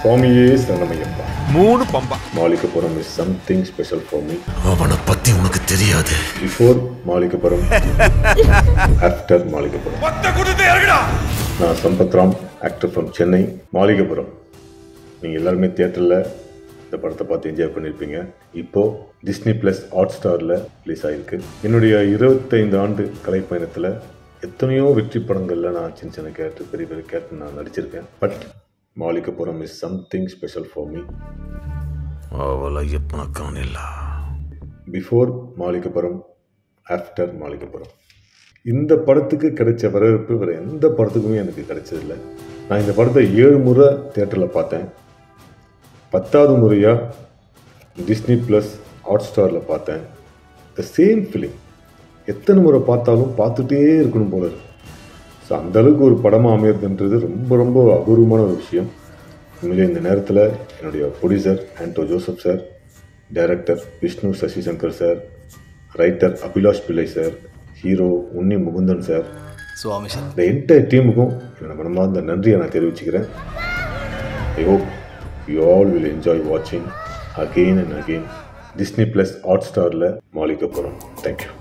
சுவாமியே சரணமையப்பா மூணு Pamba Malikappuram is something special for me அவனை பத்தி உனக்கு தெரியாது பிஃபோர் மாளிகப்புறம் ஆஃப்டர் மாளிகப்புறம் நான் சம்பத் ராம் ஆக்டர் ஃப்ரம் சென்னை மாளிகப்புறம் நீங்கள் எல்லாருமே தியேட்டரில் இந்த படத்தை பார்த்து என்ஜாய் பண்ணியிருப்பீங்க இப்போ டிஸ்னி ப்ளஸ் ஹாட் ஸ்டாரில் ரிலீஸ் ஆகிருக்கு என்னுடைய இருபத்தைந்து ஆண்டு கலைப்பயணத்தில் எத்தனையோ வெற்றி படங்களில் நான் சின்ன சின்ன கேரக்டர் பெரிய பெரிய கேரக்டர் நான் நடிச்சிருக்கேன் but Malikappuram is something special for me அவளை எப்பன காணில்ல பிஃபோர் மாளிகப்புறம் ஆஃப்டர் மாளிகப்புறம் இந்த படத்துக்கு கிடைச்ச வரவேற்பு வேறு எந்த படத்துக்குமே எனக்கு கிடைச்சதில்ல நான் இந்த படத்தை ஏழு முறை தேட்டரில் பார்த்தேன் பத்தாவது முறையாக டிஸ்னி ப்ளஸ் ஹாட் ஸ்டாரில் பார்த்தேன் த சேம் ஃபிலிம் எத்தனை முறை பார்த்தாலும் பார்த்துட்டே இருக்கணும் போல இருக்கு ஸோ அந்தளவுக்கு ஒரு படமாக அமையிறதுன்றது ரொம்ப ரொம்ப அபூர்வமான ஒரு விஷயம் உண்மையிலே இந்த நேரத்தில் என்னுடைய producer Anto Joseph sir director Vishnu Sasishankar sir writer Abhilash Pillai sir hero Unni Mukundan sir Swami sir இந்த என்டையர் டீமுக்கும் என்னோட மனமார்ந்த நன்றியை நான் தெரிவிச்சுக்கிறேன் I hope you all will enjoy வாட்சிங் again and again Disney plus hot ஸ்டாரில் மாளிகப்புறம் தேங்க்யூ